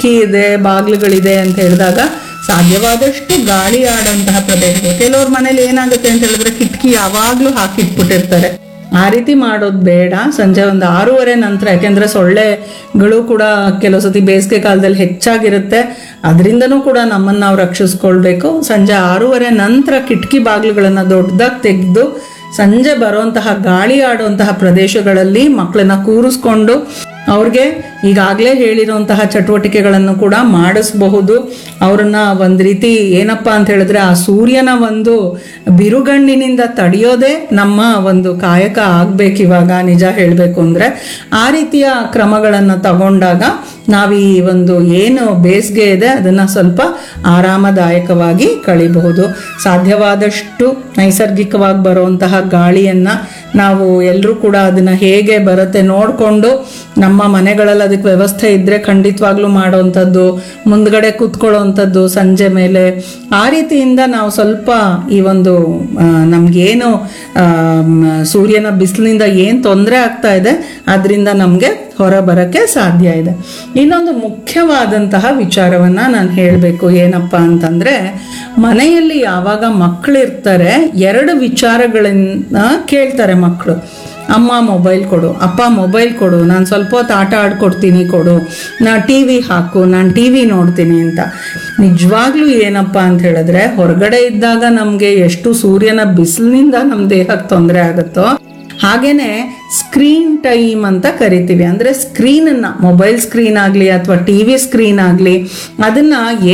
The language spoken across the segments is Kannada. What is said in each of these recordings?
ಕಿಟಕಿ ಇದೆ ಬಾಗಿಲುಗಳಿದೆ ಅಂತ ಹೇಳಿದಾಗ ಸಾಧ್ಯವಾದಷ್ಟು ಗಾಳಿ ಆಡೋಂತಹ ಪ್ರದೇಶಗಳು ಕೆಲವ್ರ ಮನೇಲಿ ಏನಾಗುತ್ತೆ ಅಂತ ಹೇಳಿದ್ರೆ ಕಿಟಕಿ ಯಾವಾಗ್ಲೂ ಹಾಕಿಟ್ಬಿಟ್ಟಿರ್ತಾರೆ ಆ ರೀತಿ ಮಾಡೋದು ಬೇಡ ಸಂಜೆ ಒಂದು ಆರೂವರೆ ನಂತರ ಯಾಕೆಂದ್ರೆ ಸೊಳ್ಳೆಗಳು ಕೂಡ ಕೆಲವು ಸತಿ ಬೇಸಿಗೆ ಕಾಲದಲ್ಲಿ ಹೆಚ್ಚಾಗಿರುತ್ತೆ ಅದರಿಂದನೂ ಕೂಡ ನಮ್ಮನ್ನು ನಾವು ರಕ್ಷಿಸ್ಕೊಳ್ಬೇಕು ಸಂಜೆ ಆರೂವರೆ ನಂತರ ಕಿಟಕಿ ಬಾಗಿಲುಗಳನ್ನು ದೊಡ್ಡದಾಗಿ ತೆಗೆದು ಸಂಜೆ ಬರುವಂತಹ ಗಾಳಿ ಆಡುವಂತಹ ಪ್ರದೇಶಗಳಲ್ಲಿ ಮಕ್ಕಳನ್ನ ಕೂರಿಸ್ಕೊಂಡು ಅವ್ರಿಗೆ ಈಗಾಗಲೇ ಹೇಳಿರುವಂತಹ ಚಟುವಟಿಕೆಗಳನ್ನು ಕೂಡ ಮಾಡಿಸಬಹುದು ಅವ್ರನ್ನ ಒಂದು ರೀತಿ ಏನಪ್ಪ ಅಂತ ಹೇಳಿದ್ರೆ ಆ ಸೂರ್ಯನ ಒಂದು ಬಿರುಗಣ್ಣಿನಿಂದ ತಡೆಯೋದೇ ನಮ್ಮ ಒಂದು ಕಾಯಕ ಆಗ್ಬೇಕು ಇವಾಗ ನಿಜ ಹೇಳಬೇಕು ಅಂದ್ರೆ ಆ ರೀತಿಯ ಕ್ರಮಗಳನ್ನು ತಗೊಂಡಾಗ ನಾವು ಈ ಒಂದು ಏನು ಬೇಸಿಗೆ ಇದೆ ಅದನ್ನ ಸ್ವಲ್ಪ ಆರಾಮದಾಯಕವಾಗಿ ಕಳಿಬಹುದು ಸಾಧ್ಯವಾದಷ್ಟು ನೈಸರ್ಗಿಕವಾಗಿ ಬರುವಂತಹ ಗಾಳಿಯನ್ನ ನಾವು ಎಲ್ಲರೂ ಕೂಡ ಅದನ್ನ ಹೇಗೆ ಬರುತ್ತೆ ನೋಡಿಕೊಂಡು ನಮ್ಮ ಮನೆಗಳಲ್ಲಿ ಅದಕ್ಕೆ ವ್ಯವಸ್ಥೆ ಇದ್ರೆ ಖಂಡಿತವಾಗ್ಲೂ ಮಾಡೋವಂಥದ್ದು ಮುಂದ್ಗಡೆ ಕೂತ್ಕೊಳ್ಳೋವಂಥದ್ದು ಸಂಜೆ ಮೇಲೆ ಆ ರೀತಿಯಿಂದ ನಾವು ಸ್ವಲ್ಪ ಈ ಒಂದು ಆ, ನಮ್ಗೇನು ಆ, ಮ್, ಸೂರ್ಯನ ಬಿಸಿಲಿನಿಂದ ಏನು ತೊಂದರೆ ಆಗ್ತಾ ಇದೆ ಅದರಿಂದ ನಮಗೆ ಹೊರ ಬರೋಕ್ಕೆ ಸಾಧ್ಯ ಇದೆ ಇನ್ನೊಂದು ಮುಖ್ಯವಾದಂತಹ ವಿಚಾರವನ್ನ ನಾನು ಹೇಳಬೇಕು ಏನಪ್ಪ ಅಂತಂದ್ರೆ ಮನೆಯಲ್ಲಿ ಯಾವಾಗ ಮಕ್ಕಳಿರ್ತಾರೆ ಎರಡು ವಿಚಾರಗಳನ್ನ ಕೇಳ್ತಾರೆ ಮಕ್ಕಳು ಅಮ್ಮ ಮೊಬೈಲ್ ಕೊಡು ಅಪ್ಪ ಮೊಬೈಲ್ ಕೊಡು ನಾನು ಸ್ವಲ್ಪ ಹೊತ್ತು ಆಟ ಆಡ್ಕೊಡ್ತೀನಿ ಕೊಡು ನಾ ಟಿ ವಿ ಹಾಕು ನಾನು ಟಿ ವಿ ನೋಡ್ತೀನಿ ಅಂತ ನಿಜವಾಗ್ಲೂ ಏನಪ್ಪ ಅಂತ ಹೇಳಿದ್ರೆ ಹೊರಗಡೆ ಇದ್ದಾಗ ನಮಗೆ ಎಷ್ಟು ಸೂರ್ಯನ ಬಿಸಿಲಿನಿಂದ ನಮ್ಮ ದೇಹಕ್ಕೆ ತೊಂದರೆ ಆಗುತ್ತೋ ಹಾಗೇನೆ ಸ್ಕ್ರೀನ್ ಟೈಮ್ ಅಂತ ಕರಿತೀವಿ ಅಂದ್ರೆ ಸ್ಕ್ರೀನನ್ನ ಮೊಬೈಲ್ ಸ್ಕ್ರೀನ್ ಆಗಲಿ ಅಥವಾ ಟಿ ವಿ ಸ್ಕ್ರೀನ್ ಆಗಲಿ ಅದನ್ನ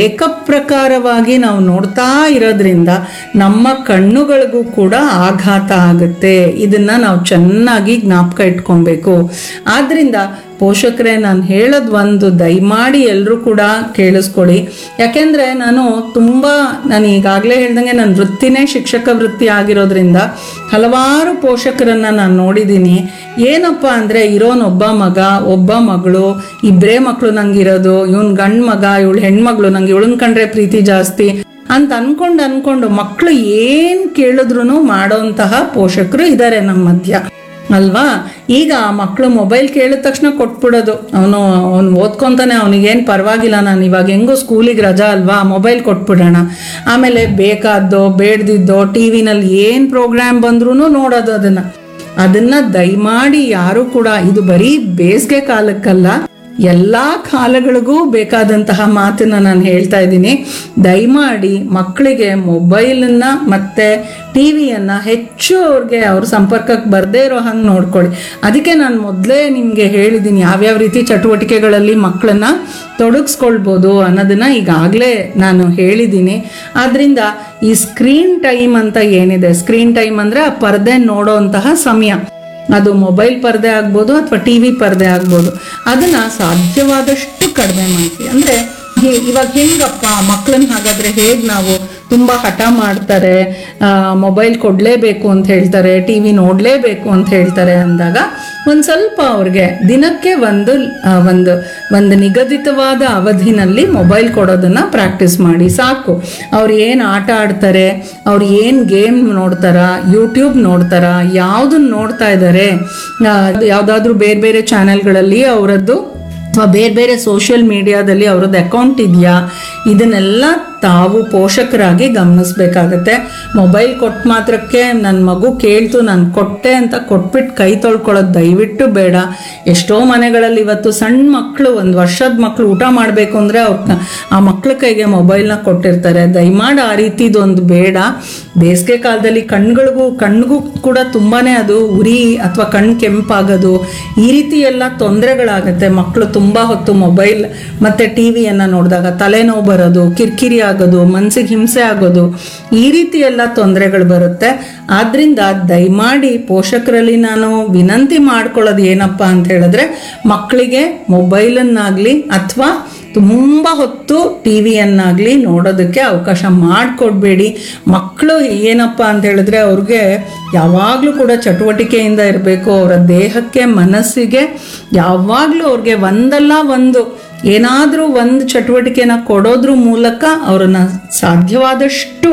ಏಕಪ್ರಕಾರವಾಗಿ ನಾವು ನೋಡ್ತಾ ಇರೋದ್ರಿಂದ ನಮ್ಮ ಕಣ್ಣುಗಳಿಗೂ ಕೂಡ ಆಘಾತ ಆಗುತ್ತೆ ಇದನ್ನ ನಾವು ಚೆನ್ನಾಗಿ ಜ್ಞಾಪಕ ಇಟ್ಕೊಬೇಕು ಆದ್ರಿಂದ ಪೋಷಕರೇ ನಾನು ಹೇಳೋದು ಒಂದು ದಯಮಾಡಿ ಎಲ್ಲರೂ ಕೂಡ ಕೇಳಿಸ್ಕೊಳ್ಳಿ ಯಾಕೆಂದ್ರೆ ನಾನು ತುಂಬ ನಾನು ಈಗಾಗಲೇ ಹೇಳ್ದಂಗೆ ನನ್ನ ವೃತ್ತಿನೇ ಶಿಕ್ಷಕ ವೃತ್ತಿ ಆಗಿರೋದ್ರಿಂದ ಹಲವಾರು ಪೋಷಕರನ್ನ ನಾನು ನೋಡಿದ್ದೀನಿ ಏನಪ್ಪ ಅಂದರೆ ಇರೋನೊಬ್ಬ ಮಗ ಒಬ್ಬ ಮಗಳು ಇಬ್ಬರೇ ಮಕ್ಕಳು ನಂಗಿರೋದು ಇವನ್ ಗಂಡು ಮಗ ಇವಳು ಹೆಣ್ಮಗಳು ನಂಗೆ ಇವಳನ್ ಕಂಡ್ರೆ ಪ್ರೀತಿ ಜಾಸ್ತಿ ಅಂತ ಅನ್ಕೊಂಡು ಅನ್ಕೊಂಡು ಮಕ್ಕಳು ಏನು ಕೇಳಿದ್ರು ಮಾಡೋಂತಹ ಪೋಷಕರು ಇದ್ದಾರೆ ನಮ್ಮ ಮಧ್ಯ ಅಲ್ವಾ ಈಗ ಆ ಮಕ್ಕಳು ಮೊಬೈಲ್ ಕೇಳಿದ ತಕ್ಷಣ ಕೊಟ್ಬಿಡೋದು ಅವನು ಅವನು ಓದ್ಕೊಂತಾನೆ ಅವನಿಗೇನು ಪರವಾಗಿಲ್ಲ ನಾನು ಇವಾಗ ಹೆಂಗೋ ಸ್ಕೂಲಿಗೆ ರಜಾ ಅಲ್ವಾ ಮೊಬೈಲ್ ಕೊಟ್ಬಿಡೋಣ ಆಮೇಲೆ ಬೇಕಾದ್ದೋ ಬೇಡ್ದಿದ್ದೋ ಟಿ ವಿನಲ್ಲಿ ಏನು ಪ್ರೋಗ್ರಾಮ್ ಬಂದ್ರೂ ನೋಡೋದು ಅದನ್ನ ಅದನ್ನ ದಯಮಾಡಿ ಯಾರು ಕೂಡ ಇದು ಬರೀ ಬೇಸಿಗೆ ಕಾಲಕ್ಕಲ್ಲ ಎಲ್ಲ ಕಾಲಗಳಿಗೂ ಬೇಕಾದಂತಹ ಮಾತನ್ನ ನಾನು ಹೇಳ್ತಾ ಇದ್ದೀನಿ ದಯಮಾಡಿ ಮಕ್ಕಳಿಗೆ ಮೊಬೈಲನ್ನ ಮತ್ತೆ ಟಿ ವಿಯನ್ನು ಹೆಚ್ಚು ಅವ್ರಿಗೆ ಅವ್ರ ಸಂಪರ್ಕಕ್ಕೆ ಬರದೇ ಇರೋ ಹಂಗೆ ನೋಡ್ಕೊಳ್ಳಿ ಅದಕ್ಕೆ ನಾನು ಮೊದಲೇ ನಿಮಗೆ ಹೇಳಿದ್ದೀನಿ ಯಾವ್ಯಾವ ರೀತಿ ಚಟುವಟಿಕೆಗಳಲ್ಲಿ ಮಕ್ಕಳನ್ನ ತೊಡಗಿಸ್ಕೊಳ್ಬೋದು ಅನ್ನೋದನ್ನ ಈಗಾಗಲೇ ನಾನು ಹೇಳಿದ್ದೀನಿ ಆದ್ರಿಂದ ಈ ಸ್ಕ್ರೀನ್ ಟೈಮ್ ಅಂತ ಏನಿದೆ ಸ್ಕ್ರೀನ್ ಟೈಮ್ ಅಂದರೆ ಆ ಪರದೆ ನೋಡೋಂತಹ ಸಮಯ ಅದು ಮೊಬೈಲ್ ಪರದೆ ಆಗ್ಬೋದು ಅಥವಾ ಟಿ ವಿ ಪರದೆ ಆಗ್ಬೋದು ಅದನ್ನ ಸಾಧ್ಯವಾದಷ್ಟು ಕಡಿಮೆ ಮಾಡಿಸಿ ಅಂದರೆ ಇವಾಗ ಹೆಂಗಪ್ಪ ಮಕ್ಕಳನ್ನ ಹಾಗಾದ್ರೆ ಹೇಗೆ ನಾವು ತುಂಬ ಹಠ ಮಾಡ್ತಾರೆ ಮೊಬೈಲ್ ಕೊಡಲೇಬೇಕು ಅಂತ ಹೇಳ್ತಾರೆ ಟಿ ವಿ ನೋಡಲೇಬೇಕು ಅಂತ ಹೇಳ್ತಾರೆ ಅಂದಾಗ ಒಂದು ಸ್ವಲ್ಪ ಅವ್ರಿಗೆ ದಿನಕ್ಕೆ ಒಂದು ಆ, ಒಂದು ಒಂದು ನಿಗದಿತವಾದ ಅವಧಿನಲ್ಲಿ ಮೊಬೈಲ್ ಕೊಡೋದನ್ನ ಪ್ರಾಕ್ಟೀಸ್ ಮಾಡಿ ಸಾಕು ಅವ್ರು ಏನು ಆಟ ಆಡ್ತಾರೆ ಅವ್ರು ಏನು ಗೇಮ್ ನೋಡ್ತಾರ ಯೂಟ್ಯೂಬ್ ನೋಡ್ತಾರ ಯಾವುದನ್ನ ನೋಡ್ತಾ ಇದ್ದಾರೆ ಯಾವುದಾದ್ರೂ ಬೇರೆ ಬೇರೆ ಚಾನೆಲ್ಗಳಲ್ಲಿ ಅವರದ್ದು ಅಥವಾ ಬೇರೆ ಬೇರೆ ಸೋಷಿಯಲ್ ಮೀಡಿಯಾದಲ್ಲಿ ಅವ್ರದ್ದು ಅಕೌಂಟ್ ಇದೆಯಾ ಇದನ್ನೆಲ್ಲ ತಾವು ಪೋಷಕರಾಗಿ ಗಮನಿಸ್ಬೇಕಾಗತ್ತೆ ಮೊಬೈಲ್ ಕೊಟ್ಟ ಮಾತ್ರಕ್ಕೆ ನನ್ನ ಮಗು ಕೇಳ್ತು ನಾನು ಕೊಟ್ಟೆ ಅಂತ ಕೊಟ್ಬಿಟ್ಟು ಕೈ ತೊಳ್ಕೊಳ್ಳೋದು ದಯವಿಟ್ಟು ಬೇಡ ಎಷ್ಟೋ ಮನೆಗಳಲ್ಲಿ ಇವತ್ತು ಸಣ್ಣ ಮಕ್ಕಳು ಒಂದು ವರ್ಷದ ಮಕ್ಕಳು ಊಟ ಮಾಡಬೇಕು ಅಂದರೆ ಅವ್ರ ಆ ಮಕ್ಳ ಕೈಗೆ ಮೊಬೈಲ್ನ ಕೊಟ್ಟಿರ್ತಾರೆ ದಯಮಾಡಿ ಆ ರೀತಿದೊಂದು ಬೇಡ ಬೇಸಿಗೆ ಕಾಲದಲ್ಲಿ ಕಣ್ಗಳಿಗೂ ಕಣ್ಣಿಗೂ ಕೂಡ ತುಂಬಾನೇ ಅದು ಉರಿ ಅಥವಾ ಕಣ್ಣು ಕೆಂಪಾಗೋದು ಈ ರೀತಿ ಎಲ್ಲ ತೊಂದರೆಗಳಾಗತ್ತೆ ಮಕ್ಕಳು ತುಂಬ ಹೊತ್ತು ಮೊಬೈಲ್ ಮತ್ತು ಟಿ ವಿಯನ್ನು ನೋಡಿದಾಗ ತಲೆನೋವು ಬರೋದು ಕಿರಿಕಿರಿ ಆಗೋದು ಮನಸ್ಸಿಗೆ ಹಿಂಸೆ ಆಗೋದು ಈ ರೀತಿ ಎಲ್ಲ ತೊಂದರೆಗಳು ಬರುತ್ತೆ ಆದ್ರಿಂದ ದಯಮಾಡಿ ಪೋಷಕರಲ್ಲಿ ನಾನು ವಿನಂತಿ ಮಾಡ್ಕೊಳ್ಳೋದು ಏನಪ್ಪ ಅಂತ ಹೇಳಿದ್ರೆ ಮಕ್ಕಳಿಗೆ ಮೊಬೈಲನ್ನಾಗಲಿ ಅಥವಾ ತುಂಬ ಹೊತ್ತು ಟಿ ವಿಯನ್ನಾಗಲಿ ನೋಡೋದಕ್ಕೆ ಅವಕಾಶ ಮಾಡಿಕೊಡ್ಬೇಡಿ ಮಕ್ಕಳು ಏನಪ್ಪ ಅಂತ ಹೇಳಿದ್ರೆ ಅವ್ರಿಗೆ ಯಾವಾಗಲೂ ಕೂಡ ಚಟುವಟಿಕೆಯಿಂದ ಇರಬೇಕು ಅವರ ದೇಹಕ್ಕೆ ಮನಸ್ಸಿಗೆ ಯಾವಾಗಲೂ ಅವ್ರಿಗೆ ಒಂದಲ್ಲ ಒಂದು ಏನಾದರೂ ಒಂದು ಚಟುವಟಿಕೆನ ಕೊಡೋದ್ರ ಮೂಲಕ ಅವ್ರನ್ನ ಸಾಧ್ಯವಾದಷ್ಟು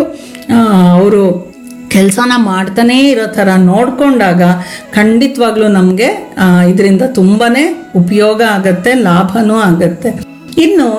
ಅವರು ಕೆಲಸನ ಮಾಡ್ತಾನೇ ಇರೋ ಥರ ನೋಡಿಕೊಂಡಾಗ ಖಂಡಿತವಾಗ್ಲೂ ನಮಗೆ ಇದರಿಂದ ತುಂಬಾ ಉಪಯೋಗ ಆಗತ್ತೆ ಲಾಭನೂ ಆಗತ್ತೆ ಇನ್ನು